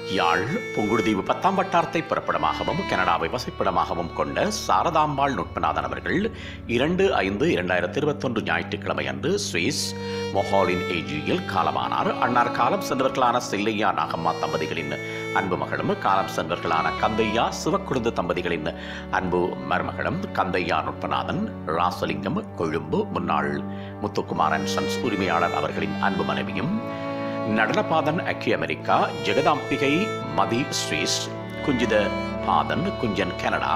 யாழ் புங்குடுதீவு பத்தாம் வட்டாரத்தை பிறப்பிடமாகவும் கனடாவை வசிப்பிடமாகவும் கொண்ட சாரதாம்பாள் நுட்பநாதன் அவர்கள் இரண்டு ஐந்து இரண்டாயிரத்தி இருபத்தொன்று ஞாயிற்றுக்கிழமை அன்று சுவிஸ் மொஹாலின் ஏஜியில் காலமானார் அன்னார் காலம் சென்றவர்களான செல்லையா நாகம்மா தம்பதிகளின் அன்பு மகளும் காலம் சென்றவர்களான கந்தையா சிவக்குழுந்து தம்பதிகளின் அன்பு மருமகளும் கந்தையா நுட்பநாதன் ராசலிங்கம் கொழும்பு முன்னாள் முத்துக்குமாரன் சன்ஸ் உரிமையாளர் அவர்களின் அன்பு மனைவியும் Natanapathan Akki America Jegathambigai Mathi Swiss Kunjithapathan Kunjan Canada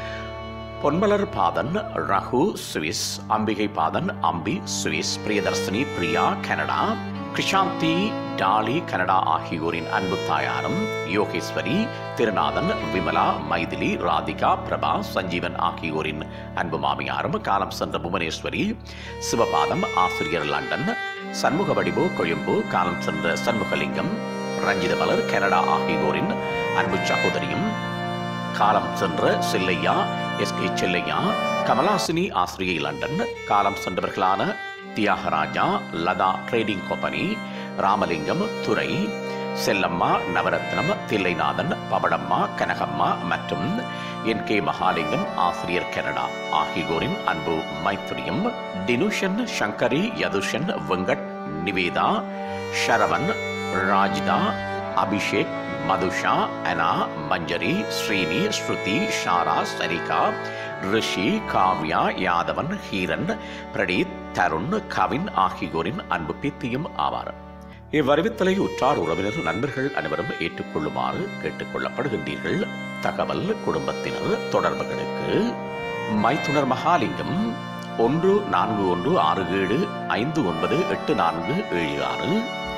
Ponmalarpathan Ragu Swiss Ambikaipathan Ambi Swiss Priyadharshini Priya Canada Krishanthi Dolly Canada ஆகியோரின் அன்பு தாயாரும் யோகேஸ்வரி திருநாதன் விமலா மைதிலி ராதிகா பிரபா சஞ்சீவன் ஆகியோரின் அன்பு மாமியாரும் காலம் சென்ற புவனேஸ்வரி சிவபாதம் ஆசிரியர் லண்டன் சண்முக வடிவு கொழும்பு காலம் சென்ற சண்முகலிங்கம் ரஞ்சித மலர் கனடா ஆகியோரின் அன்பு சகோதரியும் காலம் சென்ற செல்லையா எஸ் கே செல்லையா கமலாசினி ஆசிரியை லண்டன் காலம் சென்றவர்களான தியாகராஜா லதா ட்ரேடிங் கம்பெனி ராமலிங்கம் துரை செல்லம்மா நவரத்னம் தில்லைநாதன் பவடம்மா கனகம்மா மற்றும் என் கே மகாலிங்கம் ஆசிரியர் கனடா ஆகியோரின் அன்பு மைத்திரியும் டினுஷன் சங்கரி யதுஷன் வெங்கட் நிவேதா ஷரவன் ராஜ்தா அபிஷேக் மதுஷா அனா மஞ்சரி ஸ்ரீனி ஸ்ருதி ஷாரா சரிகா ரிஷி காவ்யா யாதவன் ஹீரன் பிரடீத் தருண் கவின் ஆகியோரின் அன்பு பித்தியும் ஆவார் இவ்வறிவித்தலை உற்றார் உறவினர் நண்பர்கள் அனைவரும் ஏற்றுக்கொள்ளுமாறு கேட்டுக்கொள்ளப்படுகின்றீர்கள் தகவல் குடும்பத்தினர் தொடர்புகளுக்கு மைத்துனர் மகாலிங்கம் ஒன்று நான்கு ஒன்று ஆறு ஏழு ஐந்து ஒன்பது எட்டு நான்கு ஏழு ஆறு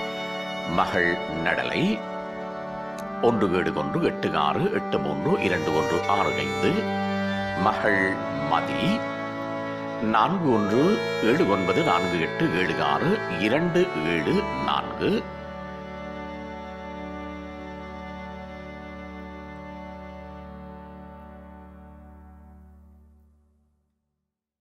மகள் நடலை ஒன்று ஏழு ஒன்று எட்டு ஆறு எட்டு மூன்று இரண்டு ஒன்று ஆறு ஐந்து மகள் மதி நான்கு ஒன்று ஏழு ஒன்பது நான்கு எட்டு ஏழு ஆறு இரண்டு ஏழு நான்கு